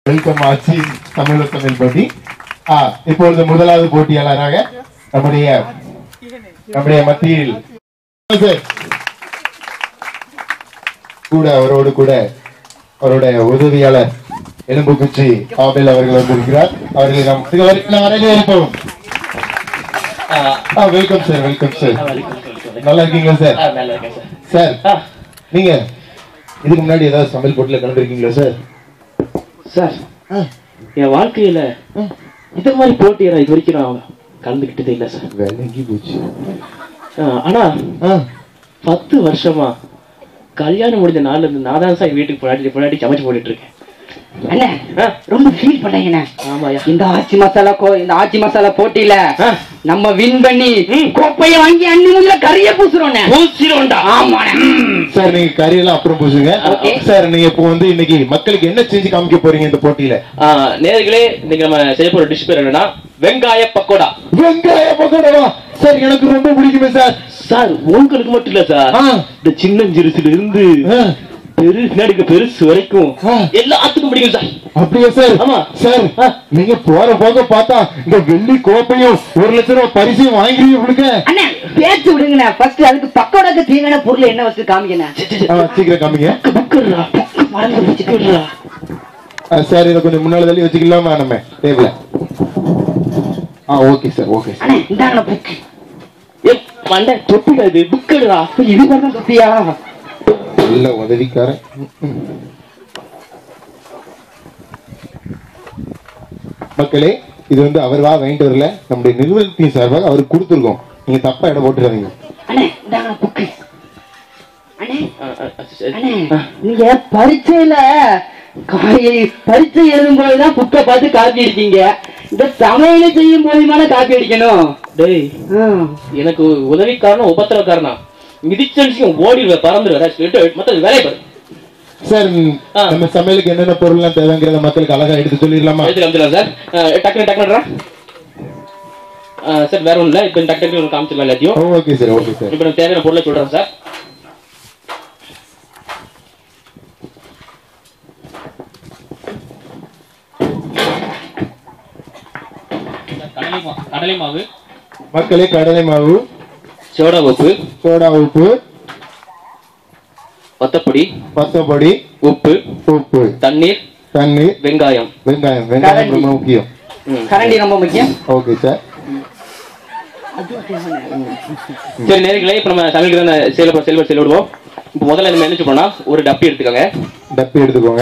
Welcome ஆச்சி தமிழ் தமிழ் போட்டி ஆ, இப்பொழுது முதலாவது போட்டியாளராக நம்முடைய நம்முடைய மத்தியில் சார். கூட அவரோடு கூட அவருடைய உதவியாளர் எலும்புக்குச்சி ஆபேல் அவர்கள் வந்திருக்கிறார் அவர்களை நாம் இதுவரைக்கும் வரவேற்போம் வெல்கம் சார் வெல்கம் சார் நல்லா இருக்கீங்களா சார் நல்லா இருக்கேன் சார் சார் நீங்க இதுக்கு முன்னாடி ஏதாவது சமையல் போட்டில கலந்துருக்கீங்களா சார் சார் என் வாழ்க்கையில இந்த மாதிரி போட்டி நான் இது வரைக்கும் நான் கலந்துக்கிட்டதே இல்லை சார் விலகி போச்சு ஆ, ஆனா ஆ, பத்து வருஷமா கல்யாணம் முடிஞ்ச நாள்ல இருந்து நான் தான் சார் வீட்டுக்கு முன்னாடி முன்னாடி சமைச்சு போட்டுட்டு இருக்கேன் அண்ணே ஆ, ரொம்ப ஃபீல் பண்ணீங்கண்ணே ஆமாயா இந்த ஆச்சி மசாலா கோ இந்த ஆச்சி மசாலா போட்டியில ஆ. நம்ம வின் பண்ணி கோப்பைய வாங்கி அண்ணி முதல்ல கறிய பூசுறோண்ணே பூசிடுவோம்டா. ஆமாண்ணே ம். சார் நீங்க கறியெல்லாம் அப்புறம் பூசுங்க Okay. சார் நீங்க இப்போ வந்து இன்னைக்கு மக்களுக்கு என்ன செஞ்சு காமிக்க போறீங்க இந்த போட்டியில ஆ, நேயர்களே இன்னைக்கு நம்ம செய்ய போற டிஷ் பேர் என்னன்னா வெங்காய பக்கோடா வெங்காய பக்கோடாவா சார் எனக்கு ரொம்ப பிடிக்குமே சார் சார் உங்களுக்கு மட்டும் இல்ல சார் ஆ. இந்த சின்ன சிறுசுல இருந்து ஆ, பெரு நடுக்க பெருசு வரைக்கும் ஆ. எல்லாத்துக்கும் பிடிக்கும் சார் அப்படியா சார் ஆமா. சார் ஆ. நீங்க போற போக பார்த்தா இந்த வெள்ளி கோப்பையும் ஒரு லட்சம் ரூபாய் பரிசையும் வாங்கிருக்கீங்க உங்களுக்கு அண்ணே பேச்சு விடுங்கண்ணே ஃபர்ஸ்ட் அதுக்கு பக்கோடாக்கு தேவையான பொருள் என்ன வச்சு காமிக்கண்ணே ஆ, சீக்கிரம் காமிங்க புக்குறா மறந்து வச்சுக்கிறா ஆ, சார் இதை கொஞ்சம் முன்னால தள்ளி வச்சுக்கலாமா நம்ம டேபிள ஆ ஓகே சார் ஓகே சார் அண்ணே இந்தாங்கண்ணே புக்கு ஏ மண்டை தொப்பிடா இது புக்குடுறா இது பாருங்க தொப்பியா நல்ல உதவிக்காரன் ம், ம். மக்களே இது வந்து அவர்களா வாங்கிட்டு வரல நம்முடைய நிறுவனத்தின் சார்பாக அவருக்கு கொடுத்துருக்கோம் நீங்க தப்பா இடம் போட்டுறாதீங்க அண்ணே இந்தாங்கண்ணே புக்கு அண்ணே ஆ, ஆ, ஆ, சரி. அண்ணே நீங்க பரீட்சையில காய் பரீட்சை எழுதும் போதுதான் புக்கை பார்த்து காப்பி அடிச்சீங்க இந்த சமையல செய்யும் போதுமான காப்பி அடிக்கணும் டேய் ம். எனக்கு உதவிக்காரனா உபத்திரக்காரனா மிதிச்சடிச்சு ஓடிடுவேன் பறந்துடுவேன் சொல்லிட்டு மத்த வேலையை பாரு சார் ஆ. நம்ம சமையலுக்கு என்னென்ன பொருள்லாம் தேவைங்கிறத மக்களுக்கு அழகா எடுத்து சொல்லிடலாமா எடுத்து காமிச்சிடலாம் சார் ஆ, டக்குனு டக்குனுடா சார் வேற ஒன்றும் இல்லை இப்போ டக்கு டக்கு காமிச்சிடலாம் எல்லாத்தையும் ஓகே சார் ஓகே சார் இப்போ எனக்கு தேவையான பொருளை சொல்றேன் சார் கடலை மா கடலை மாவு மக்களே கடலை மாவு சோடா உப்பு சோடா உப்பு வத்தப்பொடி பத்தப்பொடி உப்பு உப்பு தண்ணீர் தண்ணீர் வெங்காயம் வெங்காயம் வெங்காயம் கரண்டி. ரொம்ப முக்கியம் ம். கரண்டி ரொம்ப முக்கியம் ஓகே சார் சரி நேர்களே இப்போ நம்ம சமையலுக்கு தானே செயல்பட செயல்பட செயல்படுவோம் இப்போ முதல்ல நம்ம என்ன பண்ணோம்னா ஒரு டப்பி எடுத்துக்கோங்க டப்பி எடுத்துக்கோங்க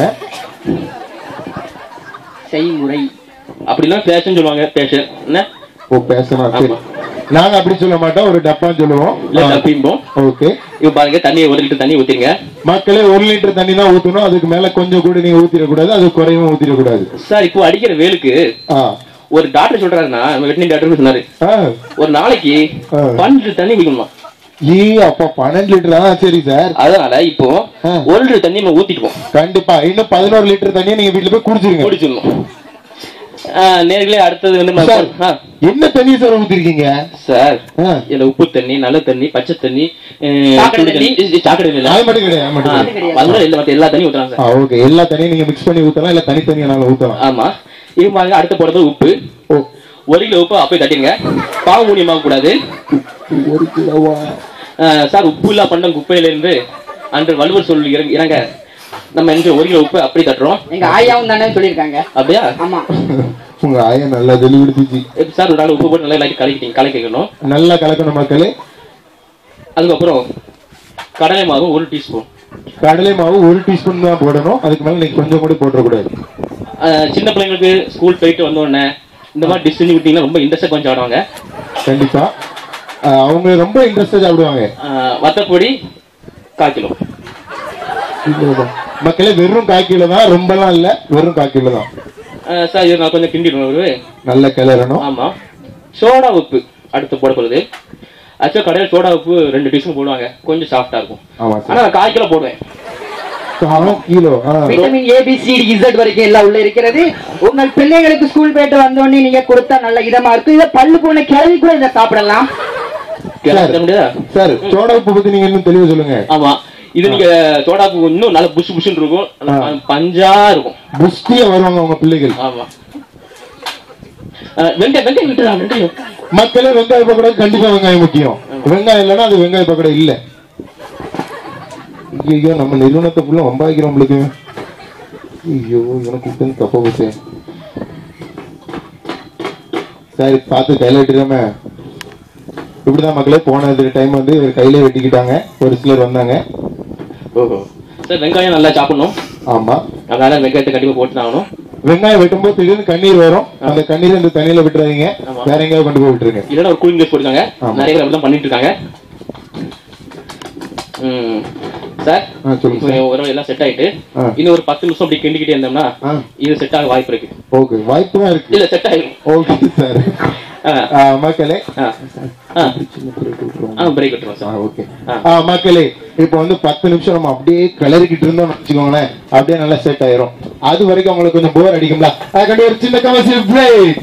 செய்முறை அப்படின்னா பேஷன் சொல்லுவாங்க பேஷன் என்ன ஓ பேசணும் சரி ஆமா. நாங்க அப்படி சொல்ல மாட்டோம் ஒரு டப்பான்னு சொல்லுவோம் இல்லை டப்பிம்போம் ஓகே இப்போ பாருங்க தண்ணியை ஒரு லிட்டர் தண்ணி ஊற்றிங்க மக்களே ஒரு லிட்டர் தண்ணி தான் ஊத்தணும் அதுக்கு மேல கொஞ்சம் கூட நீங்க ஊத்திடக்கூடாது அது குறையும் ஊத்திடக்கூடாது சார் இப்போ அடிக்கிற வேலுக்கு ஆ ஒரு டாக்டர் சொல்றாருன்னா நம்ம வெட்டினரி டாக்டர் சொன்னாரு ஆ ஒரு நாளைக்கு ஆ. பன்னெண்டு தண்ணி குடிக்கணுமா ஈ அப்ப பன்னெண்டு லிட்டர் தான் சரி சார் அதனால இப்போ ஆ. ஒரு லிட்டர் தண்ணி நம்ம ஊத்திட்டுவோம் கண்டிப்பா இன்னும் பதினோரு லிட்டர் தண்ணியை நீங்க வீட்டுல போய் குடிச்சிருங்க குடிச்சிடணும் நேர்களே அடுத்தது வந்து நம்ம- சார் ஆ, என்ன தண்ணி சார் ஊத்திருக்கீங்க சார் ஆ. இதுல உப்பு தண்ணி நல்ல தண்ணி பச்சை தண்ணி சாக்கடை சுடு தண்ணி. இது சாக்கடை இல்ல அது மட்டும் கிடையாது அது மட்டும் கிடையாது. அதனால இல்ல மத்த எல்லா தண்ணியும் ஊத்தலாம் சார் ஆ ஓகே எல்லா தண்ணியும் நீங்க மிக்ஸ் பண்ணி ஊத்தலாம் இல்ல தனி தனியானாலும் ஊத்தலாம் ஆமா இது பாருங்க அடுத்த போடுறது உப்பு ஓ ஒரு கிலோ உப்பு அப்படியே தட்டிடுங்க பாவம் மூலியமாக கூடாது ஒரு கிலோவா ஆ, சார் உப்பு இல்லா பண்ணம் குப்பையில இருந்து அன்று வள்ளுவர் சொல் இறங்க இறங்க நம்ம இன்று ஒரு கிலோ உப்பு அப்படி தட்டுறோம் எங்க ஆயாவும் தானே சொல்லியிருக்காங்க அப்படியா ஆமா உங்க ஆயா நல்லா தெளிவுடுத்துச்சு இப்ப சார் ஒரு நாள் உப்பு போட்டு நல்லா எல்லாத்தையும் கலக்கிட்டீங்க கலக்கிக்கணும் நல்லா கலக்கணும் மக்களே அதுக்கப்புறம் கடலை மாவு ஒரு டீஸ்பூன் கடலை மாவு ஒரு டீஸ்பூன் தான் போடணும் அதுக்கு மேல நீங்க கொஞ்சம் கூட போட்டுறக்கூடாது சின்ன பிள்ளைங்களுக்கு ஸ்கூல் போயிட்டு வந்த உடனே இந்த மாதிரி டிஷ் செஞ்சு விட்டீங்கன்னா ரொம்ப இன்ட்ரெஸ்டாக கொஞ்சம் ஆடுவாங்க கண்டிப்பா ஆ, அவங்க ரொம்ப இன்ட்ரெஸ்டா சாப்பிடுவாங்க ஆ, வத்தப்பொடி கால் கிலோ மக்களே வெறும் கால் கிலோ தான் ரொம்பலாம் இல்ல வெறும் கால் கிலோ தான் ஆ, சார் இது நான் கொஞ்சம் கிண்டிடுவேன் ஒரு நல்ல கிளறணும் ஆமா சோடா உப்பு அடுத்து போட போகுது ஆக்சுவலாக கடையில் சோடா உப்பு ரெண்டு டீஸ்பூன் போடுவாங்க கொஞ்சம் சாஃப்டா இருக்கும் ஆமா ஆனா நான் கால் கிலோ போடுவேன் சார் கிலோ ஆ vitamin A B C D Z வரைக்கும் எல்லாம் உள்ள இருக்கிறது உங்கள் பிள்ளைகளுக்கு ஸ்கூல் போயிட்டு வந்தோடனே நீங்க கொடுத்தா நல்ல இதமா இருக்கும் இதை பல்லு போன கிளவி கூட இதை சாப்பிடலாம் கிளம்ப முடியாதா சார் சோடா உப்பு பத்தி நீங்க இன்னும் தெளிவா சொல்லுங்க ஆமா இது நீங்க சோடா பூ இன்னும் நல்ல புஷ் புஷ்னு இருக்கும் நல்ல ஆ. பஞ்சா இருக்கும் புஷ்டியா வருவாங்க உங்க பிள்ளைகள் ஆமா அஹ், வெங்காயம் வெங்காயம் விட்டுறா வெங்காயம் மக்களே வெங்காய பக்கோடா கண்டிப்பா வெங்காயம் முக்கியம் வெங்காயம் இல்லைன்னா அது வெங்காய பக்கோடா இல்ல ஐயோ நம்ம நிறுவனத்தை ஃபுல்லா வம்பாய்க்கிறோம் உங்களுக்கு ஐயோ எனக்கு கூப்பிட்டு தப்பா போச்சு சரி பார்த்து கையில வெட்டிடாம இப்படிதான் மக்களே போன டைம் வந்து இவர் கையில வெட்டிக்கிட்டாங்க ஒரு சிலர் வந்தாங்க ஓஹோ சார் வெங்காயம் நல்லா சாப்பிடணும் ஆமா அதனால வெங்காயத்தை கண்டிப்பா போட்டு தான் ஆகணும் வெங்காயம் வெட்டும்போது திடீர்னு கண்ணீர் வரும் அந்த கண்ணீர் இந்த தண்ணியில விட்டுறாதீங்க ஆமா. வேற எங்கேயாவது கொண்டு போய் விட்டுருங்க இல்லைன்னா ஒரு கூலிங் கிளாஸ் போட்டுருக்காங்க ஆமா. நிறைய பேர் அப்படிதான் பண்ணிட்டு இருக்காங்க ம் சார் ஆ, சொல்லுங்க இப்போ சார். ஒரு எல்லாம் செட் ஆயிட்டு ஆ. இன்னும் ஒரு பத்து நிமிஷம் அப்படி கிண்டிக்கிட்டே இருந்தோம்னா ஆ. இது செட் ஆக வாய்ப்பு இருக்கு ஓகே வாய்ப்பு தான் இருக்கு இல்ல செட் ஆயிடும் ஓகே சார் ஆ மக்களே ஆ ஆ சின்ன break விட்டுருவோம். ஆ பிரேக் விட்டுருவோம் ஆ, சார் ஓகே ஆ. ஆ, மக்களே இப்போ வந்து பத்து நிமிஷம் நம்ம அப்படியே கிளறிக்கிட்டு இருந்தோம்னு வச்சுக்கோங்களேன் அப்படியே நல்லா செட் ஆயிரும் அது வரைக்கும் உங்களுக்கு கொஞ்சம் போர் அடிக்கும்ல அதுக்காண்டி ஒரு சின்ன கமர்ஷியல் பிரேக்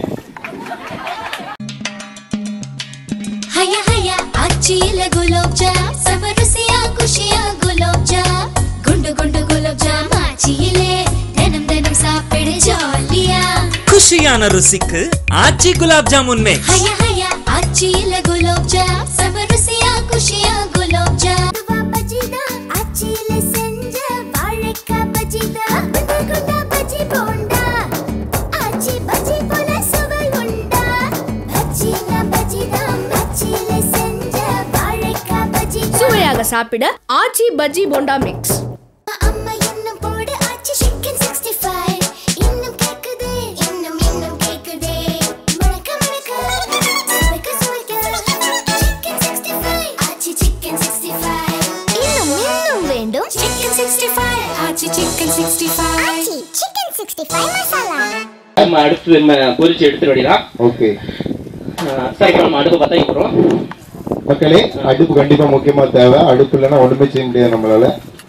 ಹಯ ಹಯ ಅಚ್ಚಿಲ ಗುಲಾಬ್ ಜಾಮ್ ಸಮರುಸಿಯ ಖುಷಿಯ ಗುಲಾಬ್ ಜಾಮ್ ಗುಂಡು ಗುಂಡು ಗುಲಾಬ್ ಜಾಮ್ ಆಚಿயிலே தினம் தினம் சாப்பிடு ஜாலியா குஷியான ருசிக்கு ஆச்சி குலாப் ஜாமுன் மிக்ஸ் ஹய ஹய அச்சியில குலாப் ஜாம் சமருசியா குஷியா குலாப் ஜாம் பஜிதா அச்சியில செஞ்ச வாழைக்காய் பஜிதா குண்டா குண்டா பஜி போண்டா ஆச்சி பஜி போல சுவை உண்டா பஜினா பஜிதா அச்சியில செஞ்ச வாழைக்காய் பஜி சுவையாக சாப்பிட ஆச்சி பஜ்ஜி போண்டா மிக்ஸ் அம்மா இன்னும் போடு ஆச்சி சிக்கன் சிக்ஸ்டி ஃபைவ் இன்னும் கேக்குதே இன்னும் இன்னும் கேக்குதே முழக்க முழக்க சுவைக்க சுவைக்க chicken sixty five Aachi chicken sixty five இன்னும் இன்னும் வேண்டும் chicken sixty five Aachi chicken sixty five Aachi chicken sixty five masala நம்ம அடுத்து நம்ம பொரிச்சு எடுத்துட்டு வேண்டியதான் ஓகே சார் இப்போ நம்ம அடுப்பு பற்ற வைக்கிறோம் மக்களே அடுப்பு கண்டிப்பா முக்கியமா தேவை அடுப்பு இல்லைன்னா ஒண்ணுமே செய்ய முடியாது நம்மளால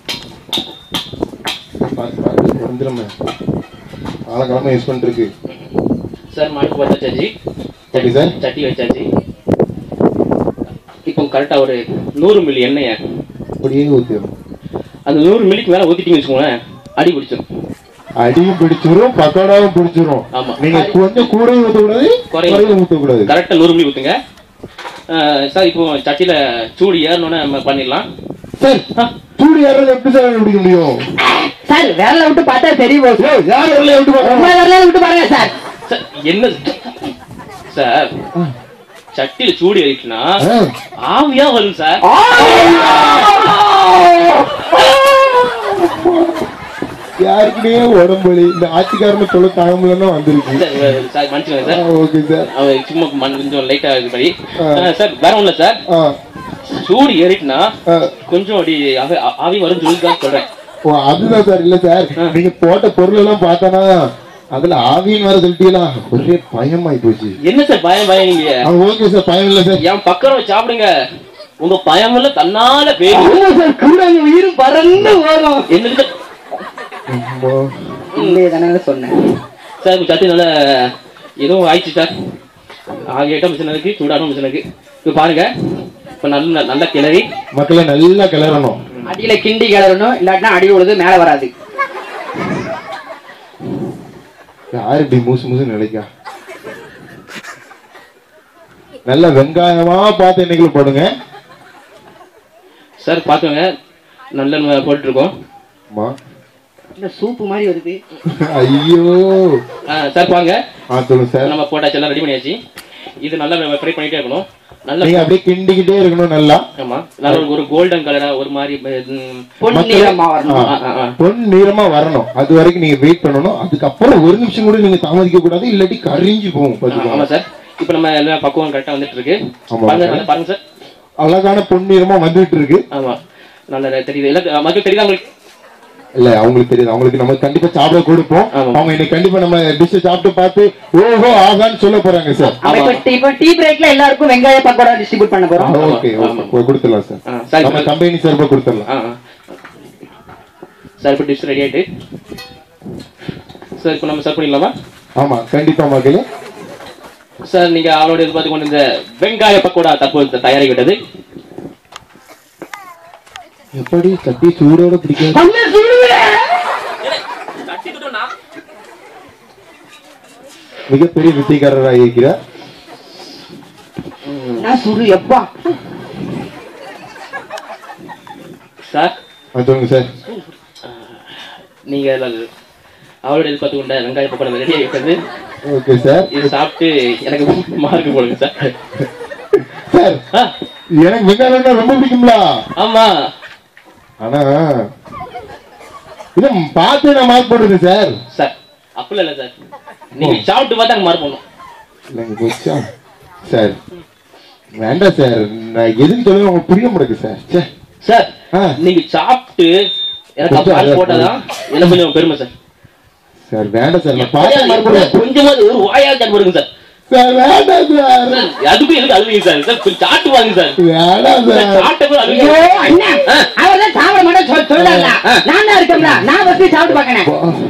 பார்த்து பார்த்து வந்துருமே காலகாலமா யூஸ் பண்ணிட்டு இருக்கு சார் நம்ம அடுப்பு பற்ற வச்சாச்சு ஓகே சார் சட்டி வச்சாச்சு இப்போ கரெக்டா ஒரு நூறு மில்லி எண்ணெயை அப்படியே ஊத்திடும் அந்த நூறு மில்லிக்கு மேல ஊத்திட்டீங்கன்னு வச்சுக்கோங்களேன் அடி பிடிச்சிடும் அடியும் பிடிச்சிரும் பக்கோடாவும் பிடிச்சிரும் ஆமா. நீங்க கொஞ்சம் கூடயும் ஊத்தக்கூடாது குறையும். குறையும் ஊத்தக்கூடாது கரெக்டா நூறு மில்லி ஊத்துங்க அஹ் சார் இப்போ சட்டியில சூடு ஏறணும்னு நம்ம பண்ணிடலாம் சார் சூடு யாராவது எப்படி சார் பிடிக்க முடியும் சார் விரல விட்டு பார்த்தா தெரியும் போகுது ஏய், யார் வரல விட்டு உங்க பாருங்க விரல விட்டு பாருங்க சார் சார் என்ன சார் சட்டியில சூடு ஏறிட்டுனா ஆ. ஆவியா வரும் சார் யாருக்குமே உடம்பு வலி இந்த ஆட்சிக்காரனை தொலை தாங்க முடியலன்னா வந்திருக்கு சார், சார் மன்னிச்சுக்கோங்க சார் ஓகே சார் அவர் சும்மா மண் கொஞ்சம் லைட்டா இது மாதிரி ஆ. அஹ் சார் வேற ஒண்ணும் இல்ல சார் ஆ சூடு ஏறிட்டுனா ஆ. கொஞ்சம் அப்படி ஆவி ஆவி வரும்னு சொல்லி தான் சொல்றேன் ஓ அதுதான் சார் இல்ல சார் நீங்க போட்ட பொருள் எல்லாம் பார்த்தானா அதுல ஆவின்னு வர சொல்லிட்டீங்களா ஒரே பயமாயி போச்சு என்ன சார் பயம் பயம் நீங்க ஓகே சார் பயம் இல்ல சார் என் பக்கம் வச்சு சாப்பிடுங்க உங்க பயம் எல்லாம் தன்னால பேரும் ஆமா சார் கூட அந்த உயிரும் பறந்து வரும் என்னது இல்லையே தானே சொன்னேன் சார் இப்ப சட்டி நல்லா ஏதோ ஆயிடுச்சு சார் ஆகிட்ட மிஷின் இருக்கு சூடான மிஷின் இருக்கு இப்போ பாருங்க இப்போ நல்ல நல்ல கிளறி மக்களை நல்லா கிளறணும் அடியில கிண்டி கிளறணும் இல்லாட்டினா அடி விழுது மேல வராது யாரு இப்படி மூசு மூசு நினைக்கா நல்ல வெங்காயமா பார்த்து இன்னைக்கு போடுங்க சார் பார்த்துங்க நல்ல நம்ம போட்டுருக்கோம் அம்மா இந்த சூப்பு மாதிரி வருது ஐயோ ஆ, சார் பாருங்க ஆ சொல்லுங்க சார் நம்ம போட்டாச்சு எல்லாம் ரெடி பண்ணியாச்சு இது நல்லா நம்ம ஃப்ரை பண்ணிட்டே இருக்கணும் நல்ல நீங்க அப்படியே கிண்டிக்கிட்டே இருக்கணும் நல்லா ஆமா நல்ல ஒரு- ஒரு கோல்டன் கலரா ஒரு மாதிரி ம், பொன்னிறமா வரணும் ஆ. ஆ, ஆ, ஆ. பொன் நீளமா வரணும் அது வரைக்கும் நீங்க வெயிட் பண்ணணும் அதுக்கப்புறம் ஒரு நிமிஷம் கூட நீங்க தாமதிக்க கூடாது இல்லாட்டி கரிஞ்சு போகும் ஆ, பாத்துக்கோங்க ஆமா சார் இப்போ நம்ம எல்லாம் பக்குவம் கரெக்டா வந்துட்டு இருக்கு ஆமா, பாருங்க சார். நல்லா பாருங்க சார் அழகான பொன்னிறமா வந்துட்டு இருக்கு ஆமா நல்லா தெரியுது எல்லாம் மக்கள் தெரியுதா உங்களுக்கு இல்ல அவங்களுக்கு தெரியுது அவங்களுக்கு நம்ம கண்டிப்பா சாப்பிட கொடுப்போம் ஆமா. அவங்க இன்னைக்கு கண்டிப்பா நம்ம டிஷ் சாப்பிட்டு பார்த்து ஓஹோ ஆகான்னு சொல்ல போறாங்க சார் நம்ம இப்ப டீ- இப்ப டீ பிரேக்ல எல்லாருக்கும் வெங்காய பக்கோடா டிஸ்ட்ரிபியூட் பண்ண போறோம் ஓகே ஆமா. ஓகே கொடுத்துடலாம் சார் ஆ, சரி, நம்ம சரி. கம்பெனி சார்பா கொடுத்துடலாம் ஆ ஆ. சார் இப்போ டிஷ் ரெடி ஆயிட்டு சார் இப்போ நம்ம சர்வ் பண்ணிடலாமா ஆமா கண்டிப்பா மக்களே சார் நீங்க அவளோட எதிர்பார்த்து கொண்டு இந்த வெங்காய பக்கோடா தற்போது தயாரிவிட்டது எப்படி சட்டி சூடோட பிடிக்காது கண்ணை சுடுவே தட்டிக்கிட்டோம் நான் மிகப்பெரிய வித்தைக்காரராக இருக்கிறார் நான் சுடு எப்பா சார் ஆ, சொல்லுங்க சார் நீங்க எல்லாம் அவளோட எதிர்பார்த்து கொண்ட வெங்காய பக்கம் ரெடி ஆகிட்டது ஓகே சார் இது சாப்பிட்டு எனக்கு மார்க் போடுங்க சார் சார் ஆ, எனக்கு வெங்காயம் ரொம்ப பிடிக்கும்ல ஆமா ஆனா இதை பார்த்து நான் மார்க் போடுறது சார் சார் அப்படிலாம் இல்லை சார் நீங்க சாப்பிட்டு பார்த்தா அங்க மார்க் பண்ணும் இல்லைங்க போச்சா சார் வேண்டாம் சார் நான் எதுக்கு சொல்லுங்க உங்களுக்கு புரிய மாட்டேங்குது சார் ச்சே சார் ஆ. நீங்க சாப்பிட்டு எனக்கு அப்ப மார்க் போட்டாதான் என்ன கொஞ்சம் பெருமை சார் சார் வேண்டாம் சார் நான் பார்த்து மார்க் போடுறேன் கொஞ்சமாவது ஒரு வாயால் சார் போடுங்க சார் சார் வேண்டாம் சார் சார் அதுக்கும் எதுக்கு அழுவீங்க சார் சார் கொஞ்சம் சாப்பிட்டு வாங்க சார் வேண்டாம் சார், சார் சாப்பிட்ட கூட ஐயோ அழுவீங்க அண்ணா அவர்தான் சாப்பிட மாட்டேன் சொல் சொல்றாங்க ஆ. நான் தான் இருக்கேன்ல நான் வந்து சாப்பிட்டு பார்க்கறேன்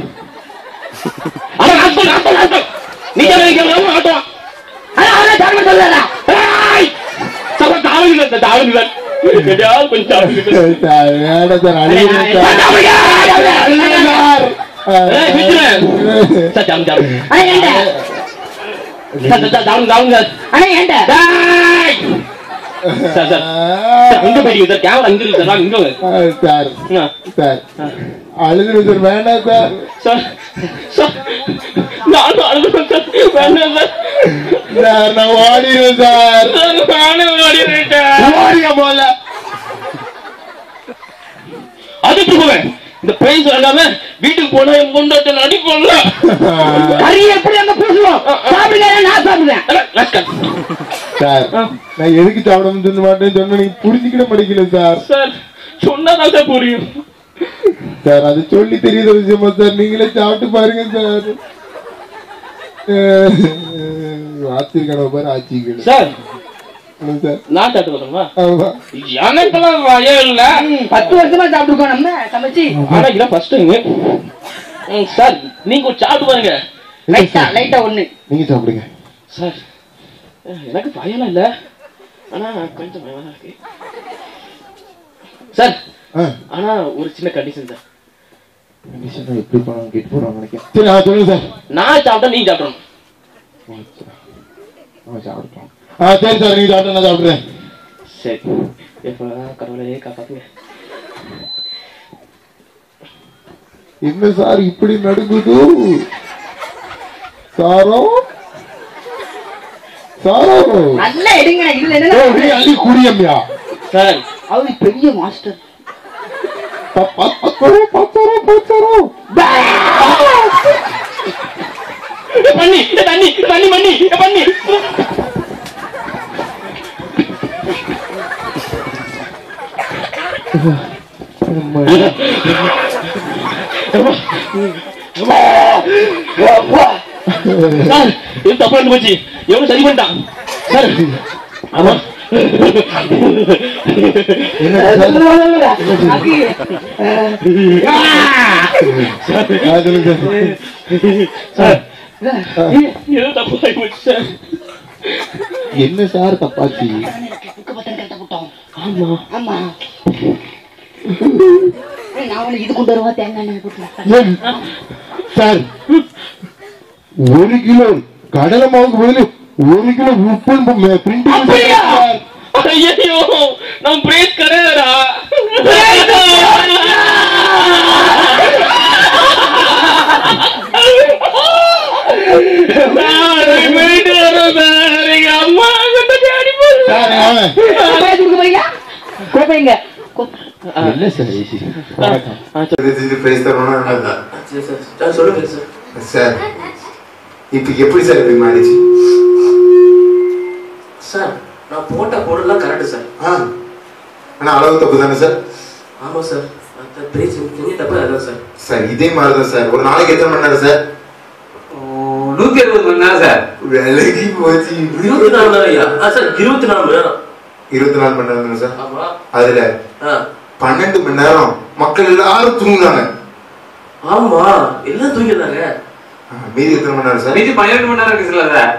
ஆனா ஆட்டம் ஆட்டம் ஆட்டம் நீங்க நினைக்கிறவங்க ஆட்டம் ஆனா அவர்தான் சாப்பிட சொல்றாரா ஏய்! சார் தாவுங்க சார் தாவுங்க சார் எப்படியாவது கொஞ்சம் சாப்பிடுங்க சார். சார் வேண்டாம் சார் அழுகிறேன் சார் அழுகிறேன் சார் ஏய், விட்டுறேன். சார் ஜாம் ஜாம் ஆனா ஏண்ட சார் சார், சார் தாவுங்க தாவுங்க சார் ஆனா ஏண்ட டேய்! சார் சார் சார், அங்க போயிடுங்க சார் கேமரா இங்க இருக்கு சார் வாங்க இங்க வாங்க சார் ஆ. சார் அழுகிறேன் சார் வேண்டாம் சார் சார் சார் நானும் அழுகுறேன் சார் வேண்டாம் சார் சார் நான் ஓடிடுவேன் சார் சார் நானும் ஓடிடுறேன் ஓடிக்க போல அதுக்கு போவேன் இந்த பிரைஸ் வாங்காம வீட்டுக்கு போனா என் கொண்டாட்ட நடிப்போம்ல கறி எப்படி அங்க பூசுவோம் சாப்பிடுங்க நான் சாப்பிடுவேன் சார் நான் எதுக்கு சாப்பிடணும்னு சொல்ல மாட்டேன்னு சொன்னா நீங்க புரிஞ்சுக்கிட மாட்டேங்கல சார் சார் சொன்னாதான் சார் புரியும் சார் அது சொல்லி தெரியாத விஷயமா சார் நீங்களே சாப்பிட்டு பாருங்க சார் ஆச்சிருக்கணும் பாரு ஆச்சிக்கணும் சார் சார் நான் சாப்பிட்டு வரணுமா ஆமா எனக்கெல்லாம் வயம் இல்ல ம், பத்து வருஷமா சாப்பிட்டுருக்கோம் நம்ம சமைச்சு ஆனா இதான் ஃபர்ஸ்ட் டைம் சார் நீங்க கொஞ்சம் சாப்பிட்டு பாருங்க லைட்டா லைட்டா ஒண்ணு நீங்க சாப்பிடுங்க சார் எனக்கு பயம்லாம் இல்ல ஆனா கொஞ்சம் பயமா தான் இருக்கு சார் ஆ ஆனா ஒரு சின்ன கண்டிஷன் சார் கண்டிஷனா எப்படி போனாலும் கேட்டு போறாங்க நினைக்கிறேன் சரி ஆ சொல்லுங்க சார் நான் சாப்பிட்டா நீங்க சாப்பிடணும் ஆ சாப்பிட்டோம் ஆ சரி சார் நீங்க சாப்பிட்டா நான் சாப்பிடுறேன் சரி எப்ப கடவுளையே காப்பாத்துங்க என்ன சார் இப்படி நடுங்குது சாரோ சாரோ நல்லா எடுங்க இல்ல ஏய், நீ என்ன அள்ளி குடியம்யா சார் அவரு பெரிய மாஸ்டர் பத்தாரோ பத்தாரோ பத்தாரோ பண்ணி தண்ணி தண்ணி பண்ணி பண்ணி சார் இது தப்பா இருந்து போச்சு எவ்வளவு சரி பண்ணிட்டான் சார் ஆமா என்ன சார் ஆ, சொல்லுங்க சார் சார் ஏதோ தப்பு ஆகி போச்சு சார் என்ன சார் தப்பாச்சு ஆமா ஆமா ஏய், நான் உனக்கு இது கொண்டு வருவா தேங்காய் எண்ணெய் போட்டு ஏன்? சார் ஒரு கிலோ கடலை மாவுக்கு பதில் ஒரு கிலோ உப்பு பிரிண்ட் அப்படியா? ஐயோ நான் பிரேஸ் கிடையாதுடா நான் போயிட்டு வரேன் சார். எங்க அம்மா கிட்ட தேடி போறேன். சார் வாங்க. கோப்பையை கொடுக்க போறீங்க கோப்பைங்க என்ன சார் வணக்கம் ஆ, சரி. இது பிரைஸ் தரணும்னா நல்லதுதான். சரி, சார். சார், சொல்லுங்க சார் சார் இப்ப எப்படி சார் இப்படி மாறிச்சு சார் நான் போட்ட பொருள்லாம் கரெக்டு சார் ஆ ஆனா அளவு தப்பு தானே சார் ஆமா சார் அந்த பிரேஸ் செஞ்ச தப்பு அதான் சார் சார் இதே மாதிரிதான் சார் ஒரு நாளைக்கு எத்தனை மணி நேரம் சார் நூத்தி அறுபது மணி நேரம் சார் விலகி போச்சு இருபத்தி நாலு நேரம் ஆ சார் இருபத்தி நாலு மணி நேரம் இருபத்தி நாலு மணி நேரம் தானே சார் ஆமா அதுல ஆ பன்னெண்டு மணி நேரம் மக்கள் எல்லாரும் தூங்குனாங்க ஆமா எல்லாம் தூங்கிடுறாங்க ஆ, மீதி எத்தனை மணி நேரம் சார் மீதி பன்னிரெண்டு மணி நேரம் இருக்குல்ல சார்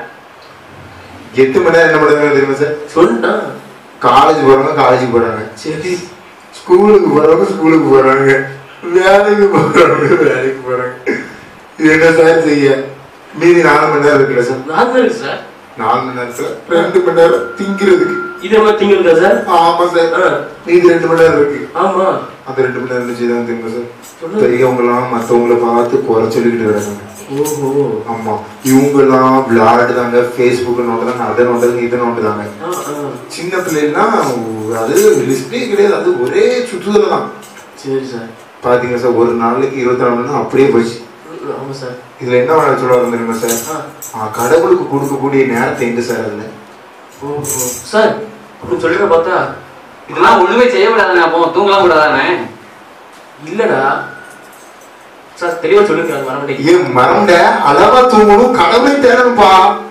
எட்டு மணி நேரம் என்ன பண்ணுறாங்க தெரியுமா சார் சொன்னா காலேஜ் போறவங்க காலேஜுக்கு போறாங்க சரி ஸ்கூலுக்கு போறவங்க ஸ்கூலுக்கு போறாங்க வேலைக்கு போறவங்க வேலைக்கு போறாங்க இது என்ன சார் செய்ய மீதி நாலு மணி நேரம் இருக்குல்ல சார் நாலு இருக்கு சார் நாலு மணி நேரத்துல ரெண்டு மணி நேரம் திங்கிறதுக்கு இதே மாதிரி திங்க சார் ஆமா சார் ஆ. மீதி ரெண்டு மணி நேரம் இருக்கு ஆமா அந்த ரெண்டு மணி நேரம் இருந்துச்சு தான் திங்க சார் சொல்லுங்க. பெரியவங்களாம் மத்தவங்கள பார்த்து குறை சொல்லிக்கிட்டு கிடக்காங்க ஓஹோ ஆமா இவங்கெல்லாம் விளையாடுதாங்க ஃபேஸ்புக் நோட்டுதாங்க அதை நோட்டுதாங்க இதை நோட்டுதாங்க ஆ, ஆ. சின்ன பிள்ளைலாம் அது லிஸ்டே கிடையாது அது ஒரே சுற்றுதல் தான் சரி சார் பாத்தீங்க சார் ஒரு நாளைக்கு இருபத்தி நாலு மணி நேரம் அப்படியே போச்சு ம், ஆமா சார் இதுல என்ன வேலை சொல்ல தெரியுமா சார் ஆ. ஆ, கடவுளுக்கு கொடுக்கக்கூடிய நேரத்தை எங்க சார் அதுல ஓஹோ சார் அப்படி சொல்லிட பார்த்தா இதெல்லாம் ஒண்ணுமே செய்ய கூடாதானே அப்போ தூங்கலாம் கூடாதானே இல்லடா சார் தெளிவா சொல்லுங்க அது மறந்துட்டீங்க ஏன் மறந்த அளவா தூங்கணும் கடவுளை தேடணும்ப்பா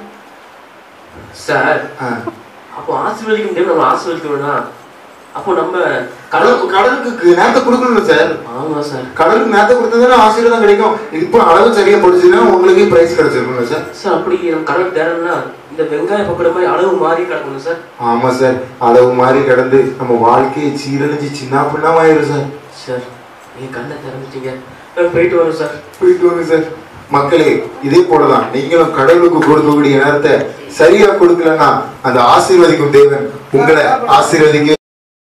சார் ஆ. அப்போ ஆசீர்வதிக்க முடியாது நம்ம ஆசீர்வதிக்கணும்னா அப்போ நம்ம கடவுள் கடவுள் கடலுக்கு நேரத்தை கொடுக்கணும் சார் ஆமா சார் கடலுக்கு நேரத்தை கொடுத்ததுன்னா ஆசீர்வாதம் கிடைக்கும் இப்போ அளவு சரியா படிச்சுன்னா உங்களுக்கு பிரைஸ் கிடைச்சிருக்குங்க சார் சார் அப்படி நம்ம கடவுள் தேடணும்னா இந்த வெங்காய பக்கோட மாதிரி அளவு மாறி கிடக்கணும் சார் ஆமா சார் அளவு மாதிரி கிடந்து நம்ம வாழ்க்கையை சீரழிஞ்சு சின்ன பின்னமாயிரும் சார் சார் நீங்க கண்ணை திறந்துட்டீங்க நான் போயிட்டு வரேன் சார் போயிட்டு வாங்க சார் மக்களே இதே போலதான் நீங்களும் கடவுளுக்கு கொடுக்கக்கூடிய நேரத்தை சரியா கொடுக்கலன்னா அந்த ஆசீர்வதிக்கும் தேவன் உங்களை ஆசீர்வதிக்க